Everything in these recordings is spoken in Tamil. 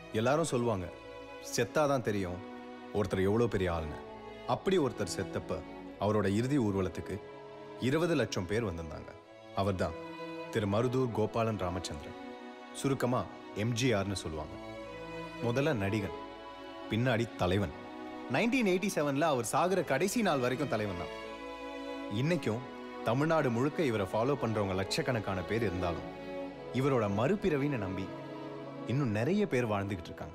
எல்லாரும் சொல்லுவாங்க செத்தாதான் தெரியும் ஒருத்தர் எவ்வளோ பெரிய ஆள்னு அப்படி ஒருத்தர் செத்தப்ப அவரோட இறுதி ஊர்வலத்துக்கு இருபது லட்சம் பேர் வந்திருந்தாங்க அவர்தான் திரு மருதூர் கோபாலன் ராமச்சந்திரன் சுருக்கமா எம்ஜிஆர்னு சொல்லுவாங்க முதல்ல நடிகன் பின்னாடி தலைவன் நைன்டீன் எயிட்டி செவன்ல அவர் சாகுற கடைசி நாள் வரைக்கும் தலைவன் தான் இன்னைக்கும் தமிழ்நாடு முழுக்க இவரை ஃபாலோ பண்றவங்க லட்சக்கணக்கான பேர் இருந்தாலும் இவரோட மறுபிறவின்னு நம்பி இன்னும் நிறைய பேர் வாழ்ந்துகிட்டு இருக்காங்க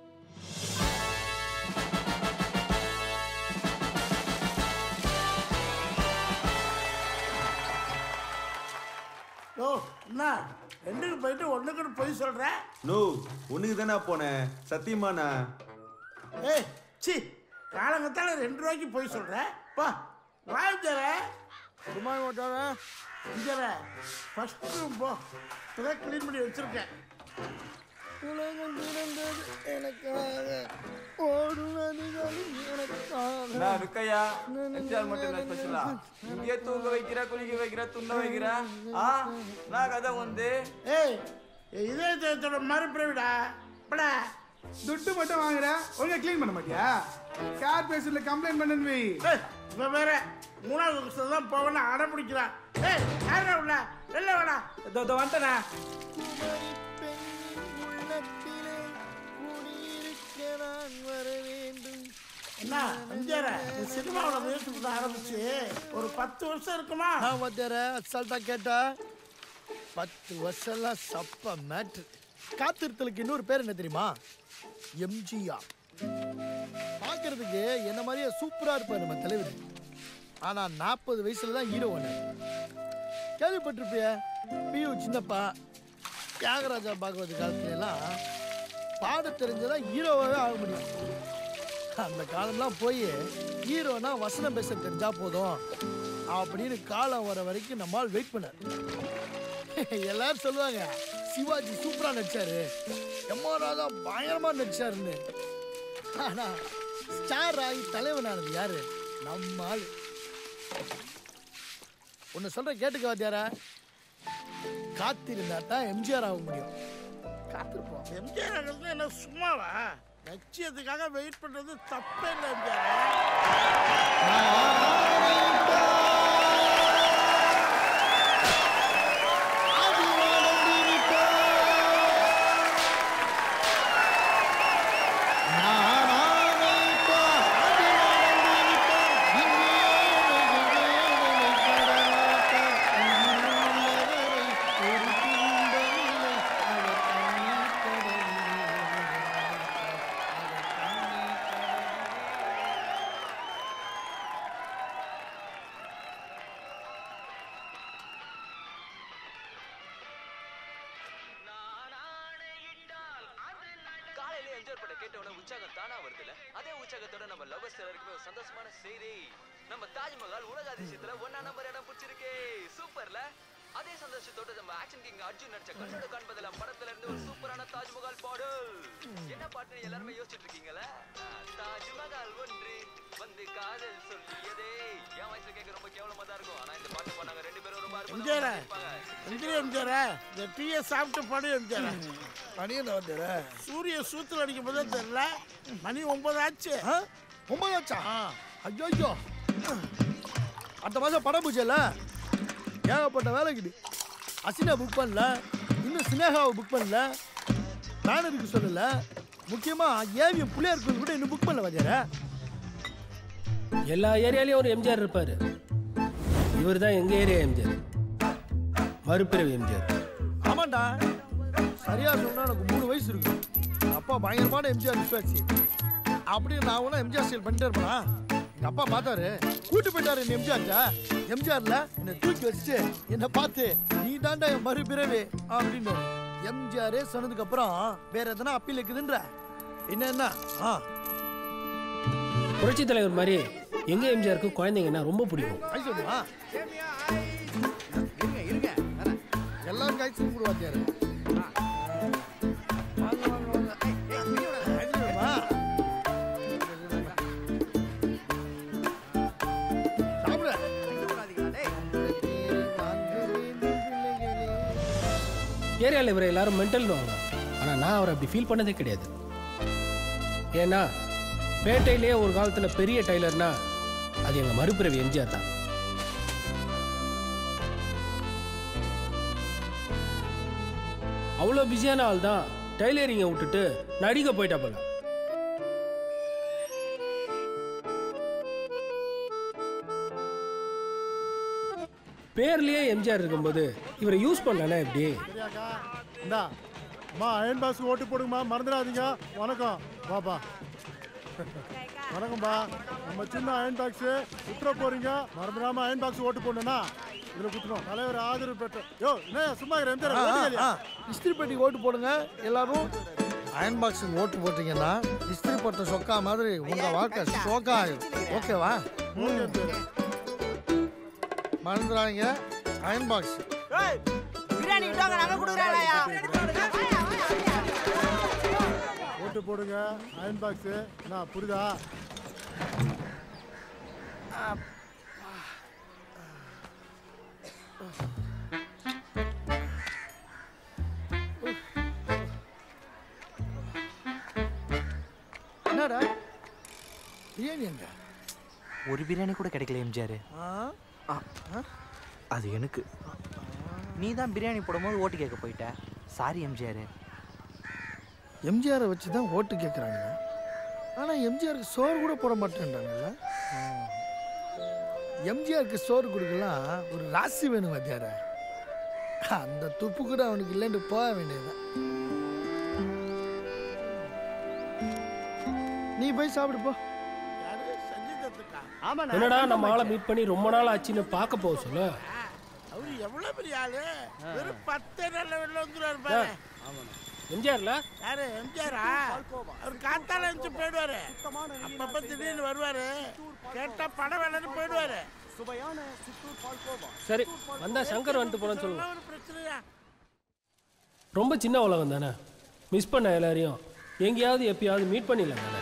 ஓ என்ன ரெண்டுக்கு போயிட்டு ஒண்ணுக்கு போய் சொல்ற நோ உனக்கு தானே போனேன் சத்தியமாண்ணா ஏய் சி காலங்கத்தால ரெண்டு ரூபாய்க்கு போய் சொல்ற பா வாங்கித்தர சும்மா ஓட்டார இஞ்சர ஃபர்ஸ்ட் போ இப்பதான் க்ளீன் பண்ணி வச்சிருக்கேன் உலகம் பிறந்தது எனக்காக ஓடும் நதிகளும் எனக்காக நான் இருக்கையா எம்ஜிஆர் மட்டும் என்ன ஸ்பெஷலா இங்கே தூங்க வைக்கிற குளிக்க வைக்கிற துண்ண வைக்கிற ஆ நான் கதை வந்து ஏய் இதே தேத்தோட மறுபிறவிடா படா துட்டு மட்டும் வாங்குற ஒழுங்கா க்ளீன் பண்ண மாட்டியா கார் பேசல கம்ப்ளைண்ட் பண்ணுன்னு வை ஏய், இவன் வேற மூணாவது வருஷம் தான் போவேன்னு அடம் பிடிக்கிறான் ஏய் யாரா உள்ள வெளில வேணா இதோ இதோ வந்துட்டேண்ணா என்ன அஞ்சார சினிமாவில் முயற்சி பண்ண ஆரம்பிச்சு ஒரு பத்து வருஷம் இருக்குமா நான் வாத்தியார அசால்ட்டா கேட்டா பத்து வருஷம்லாம் சப்ப மேட்ரு காத்திருத்தலுக்கு இன்னொரு பேர் என்ன தெரியுமா எம்ஜிஆர் பார்க்கறதுக்கு என்ன மாதிரியே சூப்பரா இருப்பார் நம்ம தலைவர் ஆனா நாற்பது வயசுல தான் ஹீரோ கேள்விப்பட்டிருப்பிய பியு சின்னப்பா தியாகராஜா பாகவத காலத்துல எல்லாம் பாட தெரிஞ்சதான் ஹீரோவாகவே ஆக முடியும் அந்த காலம்லாம் போய் ஹீரோனா வசனம் பேச தெரிஞ்சா போதும் அப்படின்னு காலம் வர வரைக்கும் நம்மால் வெயிட் பண்ணார் எல்லாரும் சொல்லுவாங்க சிவாஜி சூப்பரா நடிச்சாரு எம்ஆர் ராதா பயங்கரமா நடிச்சாருன்னு ஆனா ஸ்டார் ஆகி தலைவனானது யாரு நம்ம ஆளு ஒன்னு சொல்ற கேட்டுக்க வாத்தியாரா காத்திருந்தா தான் எம்ஜிஆர் ஆக முடியும் காத்திருப்போம் எம்ஜிஆர் ஆகிறது என்ன சும்மாவா லட்சியத்துக்காக வெயிட் பண்றது தப்பே இல்லை எம்ஜிஆர் காலையில என்ஜாய் பண்ண கேட்ட உடனே உற்சாகம் தானா வருதுல அதே உற்சாகத்தோட நம்ம லவர்ஸ் எல்லாருக்குமே ஒரு சந்தோஷமான செய்தி நம்ம தாஜ்மஹால் உலக அதிசயத்துல ஒன்னா நம்பர் இடம் பிடிச்சிருக்கே சூப்பர்ல அதே சந்தோஷத்தோட நம்ம ஆக்ஷன் கிங் அர்ஜுன் நடிச்ச கண்ணோட காண்பதெல்லாம் படத்துல இருந்து ஒரு சூப்பரான தாஜ்மஹால் பாடல் என்ன பாட்டுன்னு எல்லாருமே யோசிச்சுட்டு இருக்கீங்களா தாஜ்மஹால் ஒன்று வந்து காதல் சொல்லியதே என் வயசுல கேட்க ரொம்ப கேவலமா தான் இருக்கும் ஆனா இந்த பாட்டு பண்ணாங்க ரெண்டு பேரும் ரொம்ப எம்ஜிஆர் அற்புதமா இருப்பாங்க எந்திரி எம்ஜிஆர் இந்த டீயை சாப்பிட்டு படு எம்ஜிஆர் பணியன் வாத்தியார சூரிய சூத்துல அடிக்கும் போதே தெரியல மணி ஒன்பது ஆச்சு ஒன்பதாச்சா ஐயோ ஐயோ அடுத்த மாதம் படம் பூஜைல ஏகப்பட்ட வேலைக்குது அசினா புக் பண்ணல இன்னும் சினேகாவை புக் பண்ணல பேனருக்கு சொல்லல முக்கியமா ஏவிஎம் புள்ளியார் கோயில் கூட இன்னும் புக் பண்ணல வாத்தியார எல்லா ஏரியாலையும் ஒரு எம்ஜிஆர் இருப்பாரு இவர் தான் எங்க ஏரியா எம்ஜிஆர் மறுபிறவி எம்ஜிஆர் ஆமாண்டா சரியா சொன்னா எனக்கு மூணு வயசு இருக்கு எங்க அப்பா பயங்கரமான எம்ஜிஆர் விசுவாசி அப்படியே நான் ஒன்றும் எம்ஜிஆர் ஸ்டைல் பண்ணிட்டே இருப்பேனா எங்க அப்பா பார்த்தாரு கூட்டு போயிட்டாரு என்ன எம்ஜிஆர்ட்ட எம்ஜிஆர்ல என்னை தூக்கி வச்சுட்டு என்னை பார்த்து நீ தாண்டா என் மறுபிறவி அப்படின்னு எம்ஜிஆரே சொன்னதுக்கு அப்புறம் வேற எதனா அப்பீல் இருக்குதுன்ற என்ன என்ன ஆ புரட்சி தலைவர் மாதிரி எங்க எம்ஜிஆருக்கு குழந்தைங்கன்னா ரொம்ப பிடிக்கும் ஐ சொல்லுமா எல்லாரும் கை சொல்லி வாத்தியாரு வாங்க வாங்க வாங்க ஐ சொல்லுமா சாப்பிடு ஏரியாவில் இவரை எல்லாரும் மென்டல்னு வாங்க ஆனால் நான் அவரை அப்படி ஃபீல் பண்ணதே கிடையாது ஏன்னா பேட்டையிலே ஒரு காலத்தில் பெரிய டைலர்னா அது எங்கள் மறுபிறவி எம்ஜிஆர் தான் அவ்வளோ பிஸியான ஆள் தான் டைலரிங்கை விட்டுட்டு நடிக்க போயிட்டா போல பேர்லயே எம்ஜிஆர் இருக்கும்போது இவரை யூஸ் பண்ணலன்னா எப்படி சரியாக்கா இந்தா அம்மா அயன் பாக்ஸ் ஓட்டு போடுங்கம்மா மறந்துடாதீங்க வணக்கம் வாப்பா வணக்கம்ப்பா நம்ம சின்ன அயன் பாக்ஸ் குத்துற போறீங்க மறந்துடாம அயன் பாக்ஸ் ஓட்டு போடணும்னா இதுல குத்துறோம் தலைவர் ஆதரவு பெற்ற யோ என்ன சும்மா இருக்கிற எம்ஜிஆர் ஓட்டு கேளியா? இஸ்திரி பெட்டிக்கு ஓட்டு போடுங்க எல்லாரும் அயன் பாக்ஸுக்கு ஓட்டு போட்டீங்கன்னா இஸ்திரி போட்ட சொக்கா மாதிரி உங்க வாழ்க்கை சோக்கா ஆயிடும் ஓகேவா ஓகே பேரு. மறந்துடாதீங்க அயன் பாக்ஸ் ஓட்டு போடுங்க அயன் பாக்ஸ் என்ன புரியுதா என்னடா பிரியாணி எங்க ஒரு பிரியாணி கூட கிடைக்கல எம்ஜிஆர் ஆ? அது எனக்கு நீ தான் பிரியாணி போடும்போது ஓட்டு கேட்க போயிட்ட சாரி எம்ஜிஆர் எம்ஜிஆரை வச்சு தான் ஓட்டு கேட்குறாங்க ஆனால் எம்ஜிஆருக்கு சோறு கூட போட மாட்டேன்றாங்கல்ல எம்ஜிஆருக்கு சோறு கொடுக்கலாம் ஒரு ராசி வேணும் வாத்தியார அந்த துப்பு கூட அவனுக்கு இல்லைன்னு போக வேண்டியதுதான் நீ போய் சாப்பிடு போ யாரு சங்கீதத்துக்கா என்னடா நம்ம ஆளை மீட் பண்ணி ரொம்ப நாள் ஆச்சுன்னு பார்க்க போக சொல்லு அவரு எவ்வளவு பெரிய ஆளு வெறும் பத்தே நாள்ல வெளில வந்துருவாரு பாரு எம்ஜிஆர்ல யாரு எம்ஜிஆரா அவர் காத்தால எழுந்து போயிடுவாரு அப்பப்ப திடீர்னு வருவாரு கேட்டா படம் வேலைன்னு போயிடுவாரு சரி வந்தா சங்கர் வந்துட்டு போனேன்னு சொல்லுங்க ஒரு பிரச்சனையா ரொம்ப சின்ன உலகம் தானே மிஸ் பண்ண எல்லாரையும் எங்கேயாவது எப்பயாவது மீட் பண்ணிடலாம் தானே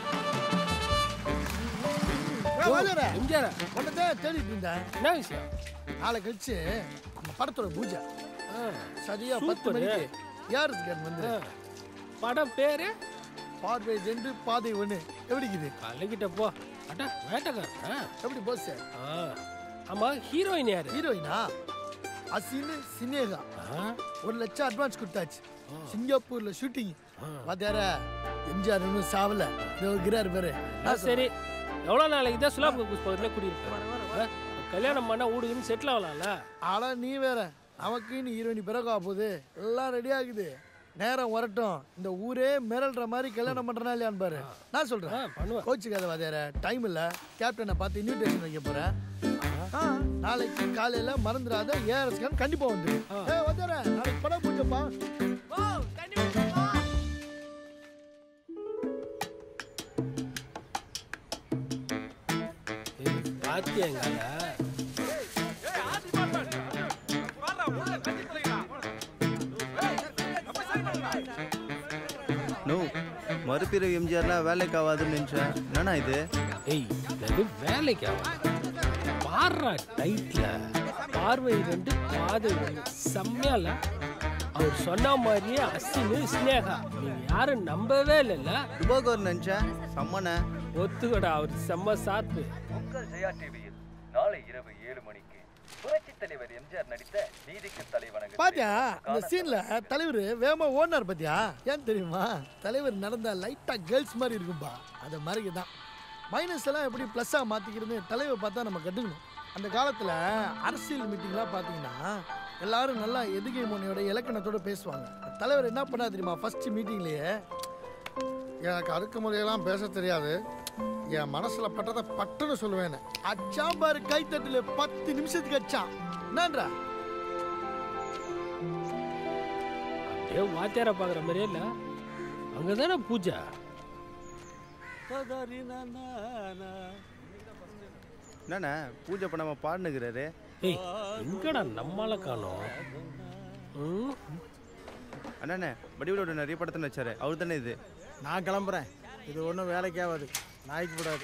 ஏய், வாத்தியாரே, எம்ஜிஆர் உன்னதான் தேடிட்டு இருந்தேன் என்ன விஷயம் நாளை கழிச்சு நம்ம படத்தோட பூஜை ஆ, சரியா பத்து சூப்பரு. மணிக்கு யாருக்கு கேன் வந்து ஆ. படம் பேரு பார்வை ரெண்டு பாதை ஒன்று எப்படிக்குது கலக்கிட்ட போ அட வேட்டக்காரன் ஆ. எப்படி போஸ் ஆ. ஆமா ஹீரோயின் யாரு ஹீரோயினா அசின்னு சினேகா ஆ, ஒரு லட்சம் அட்வான்ஸ் கொடுத்தாச்சு சிங்கப்பூர்ல ஷூட்டிங் வாத்தியார எம்ஜிஆர் இன்னும் சாவல இதோ இருக்கிறாரு பாரு ஆ, சரி எவ்வளோ நாளைக்கு தான் சுலாபு பக்கத்தில் குடியிருப்பேன் கல்யாணம் பண்ணா ஊடுக்குன்னு செட்டில் ஆகலாம்ல ஆனா நீ வேற நமக்குன்னு ஹீரோயின் பிறகு போகுது எல்லாம் ரெடி ஆகுது நேரம் வரட்டும் இந்த ஊரே மிரள்ற மாதிரி கல்யாணம் பண்றனா இல்லையான்னு பாரு நான் ஆ சொல்றேன் பண்ணுவேன் கோச்சுக்காத வாத்தியார டைம் இல்ல கேப்டனை பார்த்து இன்விடேஷன் வைக்க போறேன் ஆ, நாளைக்கு காலையில மறந்துடாத ஏஆர்எஸ்கான் கண்டிப்பா வந்து ஏ வாத்தியார நாளைக்கு படம் பூஜைப்பா பாத்தியங்கால நோ மறுபிறவி எம்ஜிஆர்லாம் வேலைக்கு ஆகாதுன்னு நினைச்சேன் என்னண்ணா இது ஏய் இது வேலைக்கு ஆகும் பாடுறா டைட்ல பார்வை ரெண்டு பாதை ஒன்று செம்மையால அவர் சொன்ன மாதிரியே அசினு ஸ்னேகா நீங்க யாரும் நம்பவே இல்லைல்ல துபாகோர் நினைச்சேன் செம்மண்ணே ஒத்துக்கடா அவர் செம்ம சாத்து உங்கள் ஜெயா டிவியில் நாளை இரவு ஏழு மணிக்கு புரட்சி தலைவர் எம்ஜிஆர் நடித்த நீதிக்கு தலைவணங்க பாத்தியா இந்த சீன்ல தலைவர் வேகமா ஓடினார் பாத்தியா ஏன் தெரியுமா தலைவர் நடந்தா லைட்டா கேர்ள்ஸ் மாதிரி இருக்கும்பா அது மாதிரி தான் மைனஸ் எல்லாம் எப்படி ப்ளஸ்ஸா மாத்திக்கிறது தலைவர் பார்த்தா நம்ம கட்டுக்கணும் அந்த காலத்துல அரசியல் மீட்டிங்லாம் பார்த்தீங்கன்னா எல்லாரும் நல்லா எதுகை மோனியோட இலக்கணத்தோட பேசுவாங்க தலைவர் என்ன பண்ணா தெரியுமா ஃபர்ஸ்ட் மீட்டிங்லயே எனக்கு அடுக்கு முறையெல்லாம் பேச தெரியாது என் மனசுல பட்டதை பட்டுன்னு சொல்லுவேன் அச்சாம் பாரு கைத்தட்டுல பத்து நிமிஷத்துக்கு அச்சான் என்னன்றா அப்படியே வாத்தியார பாக்குற மாதிரியே இல்ல அங்கதானே பூஜை என்னண்ணே பூஜை பண்ணாம பாடுனுக்கிறாரு ஏய் எங்கடா நம்மால காணோம் ம் அண்ணாண்ணே வடிவிலோட நிறைய படத்தை வச்சாரு அவர் தானே இது நான் கிளம்புறேன் இது ஒன்றும் வேலைக்கு ஆகாது நாய்க்கு கூடாது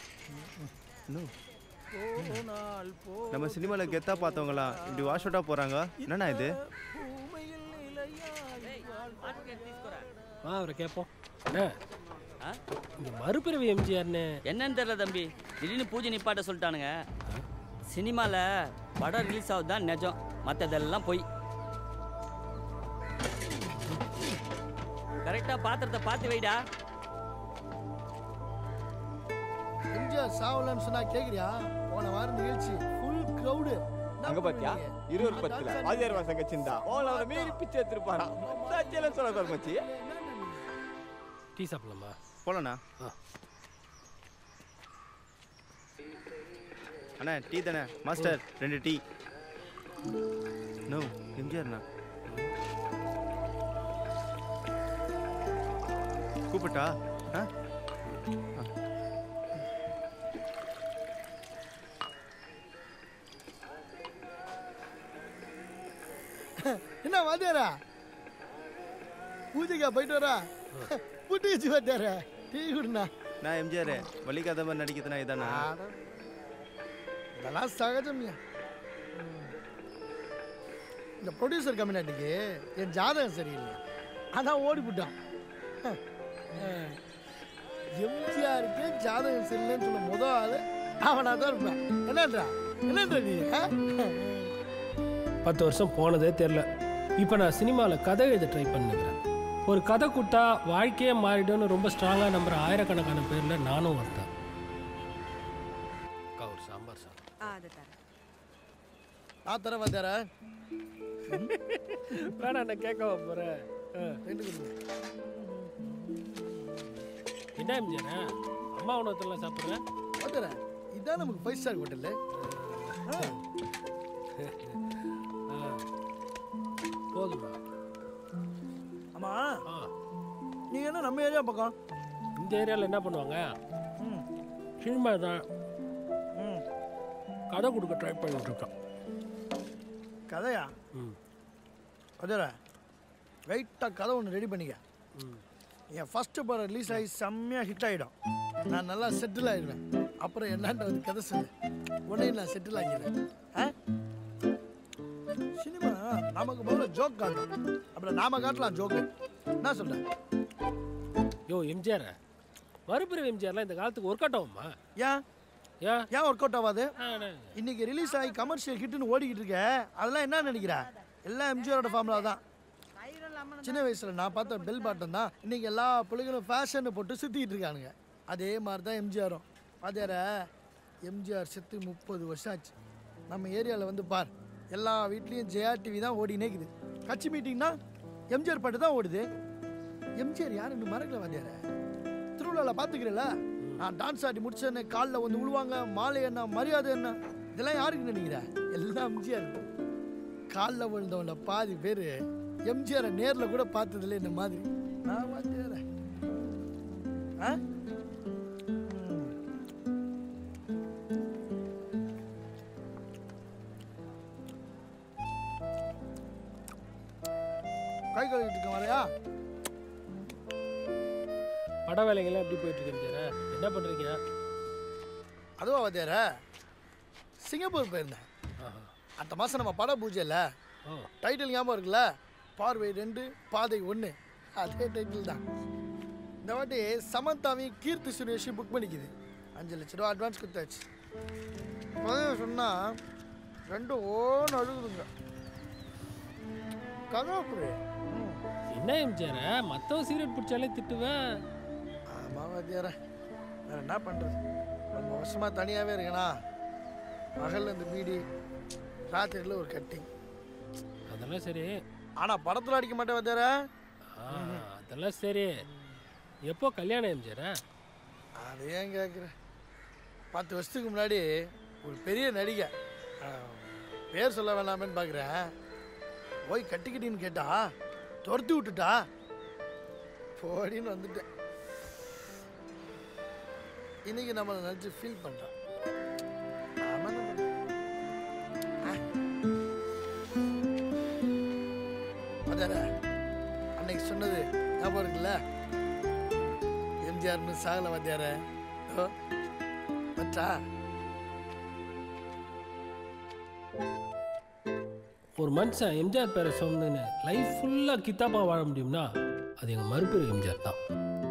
நம்ம சினிமாவில் கெத்தா பார்த்தவங்களாம் இப்படி வாஷ் அவுட்டாக போகிறாங்க என்னண்ணா இது வா அவரை கேட்போம் என்ன இந்த மறுபிறவி எம்ஜிஆர்னு என்னன்னு தெரியல தம்பி திடீர்னு பூஜை நிப்பாட்ட சொல்லிட்டானுங்க சினிமாவில் படம் ரிலீஸ் ஆகுது தான் நிஜம் மற்றதெல்லாம் பொய் கரெக்டாக பாத்திரத்தை பார்த்து வைடா எம்ஜிஆர் சாவலன்னு சொன்னா கேக்குறியா போன வாரம் நிகழ்ச்சி ஃபுல் கிரவுடு அங்க பாத்தியா இருவர் பத்துல ஆதியார் வாசம் கட்சிந்தா ஓல அவன மீறி பிச்சை எடுத்துருப்பாரா சத்தியெல்லாம் சொல்ல சார் மச்சி டீ சாப்பிடலாமா போலண்ணா அண்ணா டீ தானே மாஸ்டர் ரெண்டு டீ நோ எம்ஜிஆர்ண்ணா கூப்பிட்டா ஆ ஆ. என்ன வாத்தியாரா பூஜைக்கா போயிட்டு வரா புட்டு வச்சு வாத்தியாரா டீ குடுண்ணா நான் எம்ஜிஆர் வலிக்காத மாதிரி நடிக்கிறதுனா இதானா இதெல்லாம் சகஜம்யா இந்த ப்ரொடியூசர் கம்யூனிட்டிக்கு என் ஜாதகம் சரியில்லை அதான் ஓடி போட்டான் எம்ஜிஆருக்கு ஜாதகம் சரியில்லைன்னு சொல்ல முத ஆளு அவனாக தான் இருப்பேன் என்னன்றா என்னன்றா நீ ஆ? பத்து வருஷம் போனதே தெரில இப்போ நான் சினிமாவில் கதை எழுத ட்ரை பண்ணுகிறேன் ஒரு கதை கொடுத்தா வாழ்க்கையே மாறிடும்னு ரொம்ப ஸ்ட்ராங்காக நம்புற ஆயிரக்கணக்கான பேரில் நானும் ஒருத்தன் அக்கா, ஒரு சாம்பார் சாதம் அதை தரேன் நான் தரேன் வாத்தியாரா வேணா நான் கேட்க போகிறேன் ரெண்டு கொடுங்க என்ன எம்ஜிஆர் அம்மா உணவத்தெல்லாம் சாப்பிட்றேன் வாத்தியாரா இதான் நமக்கு ஃபைவ் ஸ்டார் ஹோட்டலு போதுமா ஆமா நீங்க என்ன நம்ம ஏரியா பக்கம் இந்த ஏரியாவில் என்ன பண்ணுவாங்க சினிமா தான் கதை கொடுக்க ட்ரை பண்ணிட்டு இருக்கோம் கதையா ம் வாத்தியாரா ரைட்டாக கதை ஒன்று ரெடி பண்ணிக்க ம் என் ஃபஸ்ட்டு படம் ரிலீஸ் ஆகி செம்மையாக ஹிட் ஆகிடும் நான் நல்லா செட்டில் ஆகிடுவேன் அப்புறம் என்னான்ட்டு வந்து கதை சொல்லு உடனே நான் செட்டில் ஆகிடுவேன் ஆ சினிமா நமக்கு முதல்ல ஜோக் காட்டும் அப்புறம் நாம காட்டலாம் ஜோக்கு என்ன சொல்கிறேன் யோ எம்ஜிஆர் மறுபிறவி எம்ஜிஆர்லாம் இந்த காலத்துக்கு ஒர்க் அவுட் ஆகுமா ஏன் ஏன் ஏன் ஒர்க் அவுட் ஆகாது ஆ, ஆ. இன்னைக்கு ரிலீஸ் ஆகி கமர்ஷியல் ஹிட்னு ஓடிக்கிட்டு இருக்க அதெல்லாம் என்ன நினைக்கிற எல்லாம் எம்ஜிஆரோட ஃபார்முலா தான் சின்ன வயசுல நான் பார்த்த பெல் பாட்டம் தான் இன்னைக்கு எல்லா பிள்ளைகளும் ஃபேஷன் போட்டு சுத்திட்டு இருக்கானுங்க அதே மாதிரி தான் எம்ஜிஆரும் பாத்தியார எம்ஜிஆர் செத்து முப்பது வருஷம் ஆச்சு நம்ம ஏரியாவில் வந்து பார் எல்லா வீட்லேயும் ஜெயா டிவி தான் ஓடினே இருக்குது கட்சி மீட்டிங்னா எம்ஜிஆர் பாட்டு தான் ஓடுது எம்ஜிஆர் யாருன்னு மறக்கல வாத்தியார திருவிழாவில் பார்த்துக்கிறேல நான் டான்ஸ் ஆடி முடிச்சேன்னு காலில் வந்து விழுவாங்க மாலை என்ன மரியாதை என்ன இதெல்லாம் யாருக்கு நினைக்கிற எல்லாம் எம்ஜிஆர் காலில் விழுந்தவன பாதி பேர் எம்ஜிஆரை நேரில் கூட பார்த்ததில்ல இந்த மாதிரி நான் வாத்தியார ஆ ம். கை கழுவிட்டு இருக்க வரையா பட வேலைகள்லாம் எப்படி போயிட்டு இருக்கு எம்ஜிஆர் என்ன பண்ணுறீங்க அதுவா வாத்தியார சிங்கப்பூர் போயிருந்தேன் ஆஹா. அடுத்த மாதம் நம்ம பட பூஜையில் ஓ டைட்டில் ஞாபகம் இருக்குல்ல பார்வை ரெண்டு பாதை ஒன்று அதே டைட்டில் தான் இந்த வாட்டி சமந்தாவையும் கீர்த்தி சுரேஷையும் புக் பண்ணிக்குது அஞ்சு லட்ச ரூபா அட்வான்ஸ் கொடுத்தாச்சு பதவி சொன்னால் ரெண்டும் ஓன்னு அழுகுதுங்க கதவை என்ன எம்ஜிஆர் மற்றவன் சீரியட் பிடிச்சாலே திட்டுவேன் ஆமாம் வாத்தியார வேற என்ன பண்ணுறது ரொம்ப வருஷமாக தனியாகவே இருக்கேனா பகலில் இந்த பீடி ராத்திரியில் ஒரு கட்டிங் அதெல்லாம் சரி ஆனால் படத்தில் அடிக்க மாட்டேன் வாத்தியார ஆ, அதெல்லாம் சரி எப்போ கல்யாணம் எம்ஜிஆர் அது ஏன் கேட்குற பத்து வருஷத்துக்கு முன்னாடி ஒரு பெரிய நடிகை ஆ, பேர் சொல்ல வேணாமேன்னு பார்க்குறேன் போய் கட்டிக்கிட்டின்னு கேட்டா துரத்தி விட்டுட்டா போடின்னு வந்துட்டேன் இன்னைக்கு நம்மளை நினச்சி ஃபீல் பண்ணுறான் அதார அன்னைக்கு சொன்னது ஞாபகம் இருக்குல்ல எம்ஜிஆர்னு சாகல வாத்தியார ஓ பற்றா ஒரு மனுஷன் எம்ஜிஆர் பேரை சொன்னேன்னு லைஃப் ஃபுல்லாக கித்தாப்பா வாழ முடியும்னா அது எங்கள் மறுபெரு எம்ஜிஆர் தான்